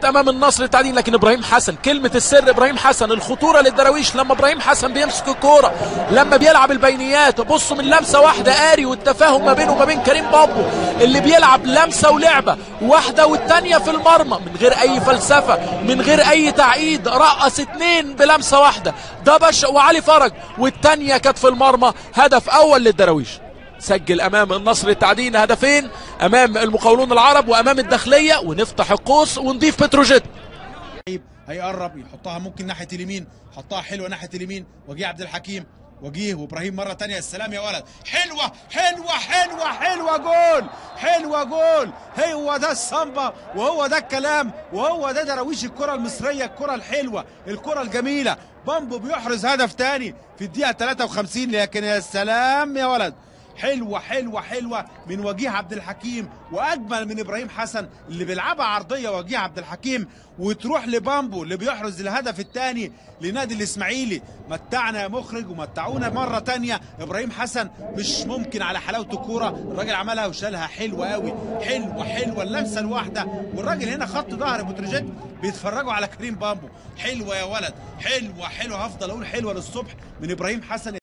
امام النصر التعدين لكن ابراهيم حسن كلمه السر ابراهيم حسن الخطوره للدراويش لما ابراهيم حسن بيمسك الكوره لما بيلعب البينيات بصوا من لمسه واحده قاري والتفاهم ما بينه وما بين كريم بابو اللي بيلعب لمسه ولعبه واحده والثانيه في المرمى من غير اي فلسفه من غير اي تعقيد رقص اتنين بلمسه واحده ده بش وعلي فرج والثانيه كانت في المرمى هدف اول للدراويش سجل امام النصر التعدين هدفين امام المقاولون العرب وامام الداخليه ونفتح القوس ونضيف بتروجيت هيقرب يحطها ممكن ناحيه اليمين حطها حلوه ناحيه اليمين وجيه عبد الحكيم وجيه وابراهيم مره تانية السلام يا ولد حلوه حلوه حلوه حلوه جول حلوه جول هو ده السامبا وهو ده الكلام وهو ده دراويش الكره المصريه الكره الحلوه الكره الجميله بامبو بيحرز هدف تاني في الدقيقه 53 لكن يا سلام يا ولد حلوه حلوه حلوه من وجيه عبد الحكيم واجمل من ابراهيم حسن اللي بيلعبها عرضيه وجيه عبد الحكيم وتروح لبامبو اللي بيحرز الهدف الثاني لنادي الاسماعيلي متعنا يا مخرج ومتعونا مره تانية ابراهيم حسن مش ممكن على حلاوه الكوره الراجل عملها وشالها حلوه قوي حلوه حلوه اللمسه الواحده والراجل هنا خط ظهر بتروجيت بيتفرجوا على كريم بامبو حلوه يا ولد حلوه حلوه هفضل اقول حلوه للصبح من ابراهيم حسن